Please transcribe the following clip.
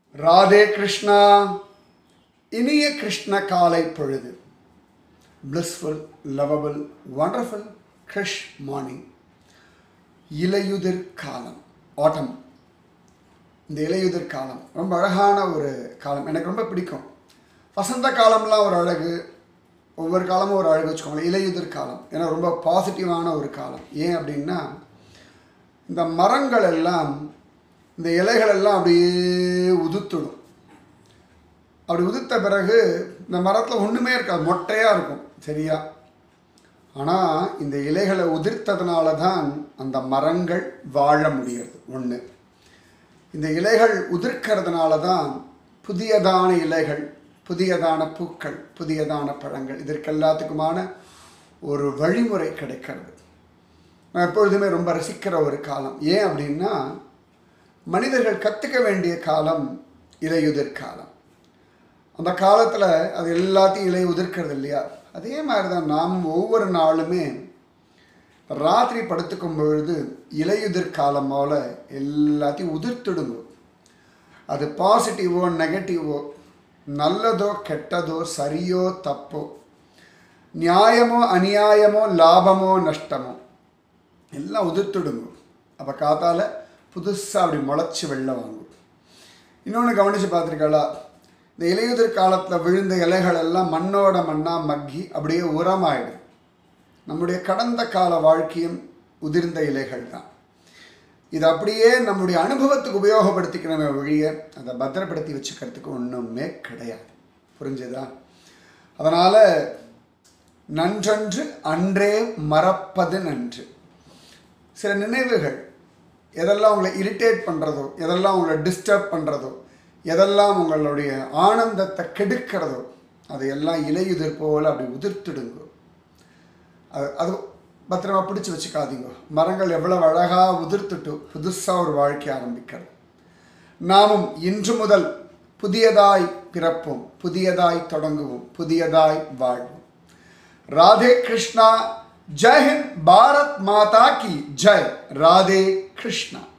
ராதே கிருஷ்ணா இனிய கிருஷ்ண காலை பொழுது blissful lovable wonderful Krish morning இலையுதிர் காலம் ஆட்டம் இந்த இலையுதிர் காலம் ரொம்ப அழகான ஒரு காலம் எனக்கு ரொம்ப பிடிக்கும் வசந்த காலம்லாம் ஒரு அழகு ஒவ்வொரு காலமும் ஒரு அழகு வச்சுக்கோங்களேன் இலையுதிர் காலம் ஏன்னா ரொம்ப பாசிட்டிவான ஒரு காலம் ஏன் அப்படின்னா இந்த மரங்கள் எல்லாம் இந்த இலைகள் எல்லாம் அப்படியே உதுத்துடும் அப்படி உதிர்த்த பிறகு இந்த மரத்தில் ஒன்றுமே இருக்காது மொட்டையாக இருக்கும் சரியா ஆனால் இந்த இலைகளை உதிர்த்ததுனால தான் அந்த மரங்கள் வாழ முடிகிறது ஒன்று இந்த இலைகள் உதிர்க்கிறதுனால தான் புதியதான இலைகள் புதியதான பூக்கள் புதியதான பழங்கள் இதற்கு எல்லாத்துக்குமான ஒரு வழிமுறை கிடைக்கிறது நான் எப்பொழுதுமே ரொம்ப ரசிக்கிற ஒரு காலம் ஏன் அப்படின்னா மனிதர்கள் கற்றுக்க வேண்டிய காலம் இலையுதிர் காலம் அந்த காலத்தில் அது எல்லாத்தையும் இலை உதிர்க்கிறது இல்லையா அதே மாதிரி தான் நாம் ஒவ்வொரு நாளுமே ராத்திரி படுத்துக்கும் பொழுது இலையுதிர் காலம் போல எல்லாத்தையும் உதிர்த்துடுங்க அது பாசிட்டிவோ நெகட்டிவோ நல்லதோ கெட்டதோ சரியோ தப்போ நியாயமோ அநியாயமோ லாபமோ நஷ்டமோ எல்லாம் உதிர்த்துடுங்க அப்போ காத்தால் புதுசாக அப்படி முளைச்சி வெளில வாங்கும் இன்னொன்று கவனித்து பார்த்துருக்காளா இந்த இலையுதிர் காலத்தில் விழுந்த இலைகள் எல்லாம் மண்ணோட மண்ணாக மக்கி அப்படியே உரமாயிடும் நம்முடைய கடந்த கால வாழ்க்கையும் உதிர்ந்த இலைகள் தான் இது அப்படியே நம்முடைய அனுபவத்துக்கு உபயோகப்படுத்திக்கிறோமே ஒழிய அதை பத்திரப்படுத்தி வச்சுக்கிறதுக்கு ஒன்றுமே கிடையாது புரிஞ்சுதா அதனால் நன்றன்று அன்றே மறப்பது நன்று சில நினைவுகள் எதெல்லாம் உங்களை இரிட்டேட் பண்ணுறதோ எதெல்லாம் உங்களை டிஸ்டர்ப் பண்ணுறதோ எதெல்லாம் உங்களுடைய ஆனந்தத்தை கெடுக்கிறதோ அதையெல்லாம் இலையுதிர் போல் அப்படி உதிர்த்துடுங்க அது அது பத்திரமா பிடிச்சி வச்சுக்காதீங்க மரங்கள் எவ்வளோ அழகாக உதிர்த்துட்டு புதுசாக ஒரு வாழ்க்கை ஆரம்பிக்கிறது நாமும் இன்று முதல் புதியதாய் பிறப்போம் புதியதாய் தொடங்குவோம் புதியதாய் வாழ்வோம் ராதே கிருஷ்ணா ஜெய் ஹிந்த் பாரத் மாதா கி ஜெய் ராதே கிருஷ்ணா